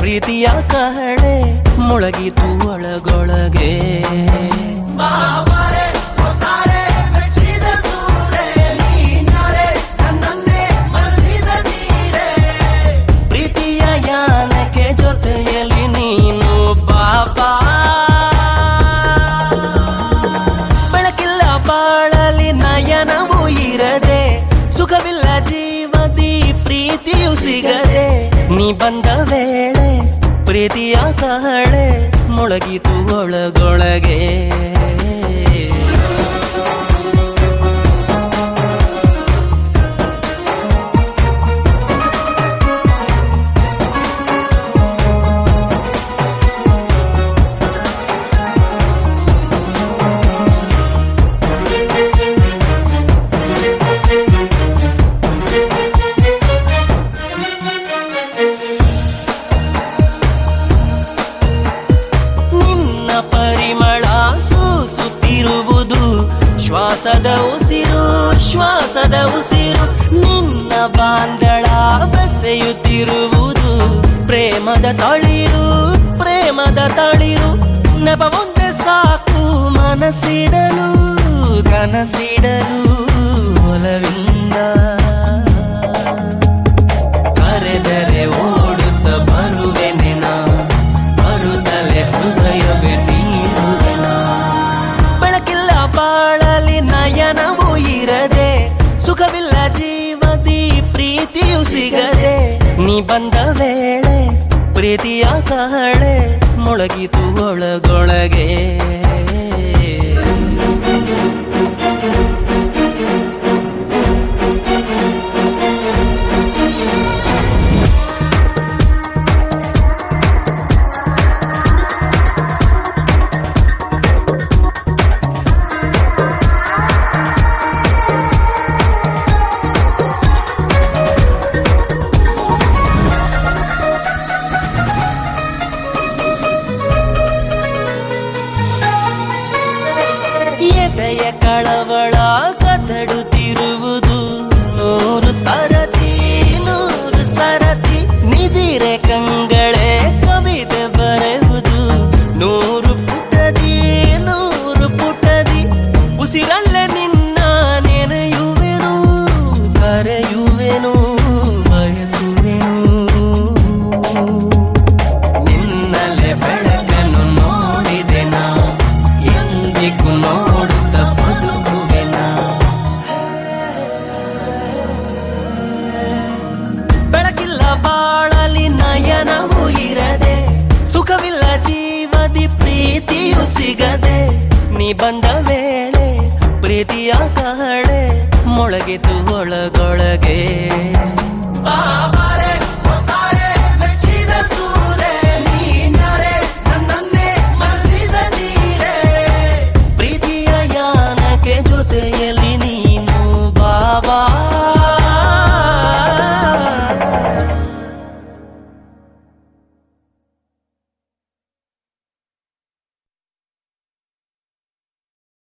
ಪ್ರೀತಿಯ ಕಹಳೆ ಮೊಳಗಿತು ಒಳಗೊಳಗೆ ಬಾಬಾರೆ ಒತ್ತಾರೆ ಮೆಚ್ಚಿದ ಸೂರೆ ನೀನ್ಯಾರೆ ನನ್ನನ್ನೇ ಮನಸಿದ ನೀರೇ ಪ್ರೀತಿಯ ಯಾನಕ್ಕೆ ಜೊತೆಯಲ್ಲಿ ನೀನು ಬಾಬಾ ಬೆಳಕಿಲ್ಲ ಬಾಳಲಿ ನಯನವೂ ಇರದೆ ಸುಖವಿಲ್ಲ ಜೀವದಿ ಪ್ರೀತಿಯು ಸಿಗದೆ ನೀ ಬಂದ ವೇಳೆ ಪ್ರೀತಿಯ ಕಹಳೆ ಮೊಳಗಿತು ಒಳಗೊಳಗೆ ನಿನ್ನ ಪರಿಮಳ ಸೂಸುತ್ತಿರುವುದು ಶ್ವಾಸದ ಉಸಿರು ಶ್ವಾಸದ ಉಸಿರು ನಿನ್ನ ಬಾಂಧಳ ಬೆಸೆಯುತ್ತಿರುವುದು ಪ್ರೇಮದ ತಳಿರು ಪ್ರೇಮದ ತಳಿರು ನೆಪ ಮುಂದೆ ಸಾಕು ಮನಸ್ಸಿಡಲು ಕನಸಿಡಲು ಒಲವಿಂದ ಕರೆದರೆ ಓಡುತ್ತ ಬರುವೆನೆನ ಬರುತ್ತಲೆ ಹೃದಯವೇ ನೀಡುವೆನ ಬೆಳಕಿಲ್ಲ ಬಾಳಲಿ ನಯನವೂ ಇರದೆ ಸುಖವಿಲ್ಲ ಜೀವದಿ ಪ್ರೀತಿಯು ಸಿಗದೆ ನೀ ಬಂದ ವೇಳೆ ಪ್ರೀತಿಯ ಕಹಳೆ ಮೊಳಗಿತು ಒಳಗೊಳಗೆ ಎದೆಯ ಕಳವಳ ಕದಡುತ್ತಿರುವುದು ನೂರು ಸರತಿ ನೂರು ಸರತಿ ನಿದಿರೆ ಕಂಗಳೇ ಕವಿತೆ ಬರೆಯುವುದು ನೂರು ಪುಟದಿ ನೂರು ಪುಟದಿ ಉಸಿರಲ್ಲೇ ನಿನ್ನ ನೆನೆಯುವೆನು ಕರೆಯುವೆನು ಬಯಸುವೆನು ನಿನ್ನಲೆ ಬೆಳಕನ್ನು ನೋಡಿದೆನ ಎಂದಿಗೂ ನೋಡುತ್ತ ಬದುಕುವೆನ ಬೆಳಕಿಲ್ಲ ಬಾಳಲಿ ನಯನವೂ ಇರದೆ ಸುಖವಿಲ್ಲ ಜೀವದಿ ಪ್ರೀತಿಯು ಸಿಗದೆ ನೀ ಬಂದ ವೇಳೆ ಪ್ರೀತಿಯ ಕಹಳೆ ಮೊಳಗಿತು ಒಳಗ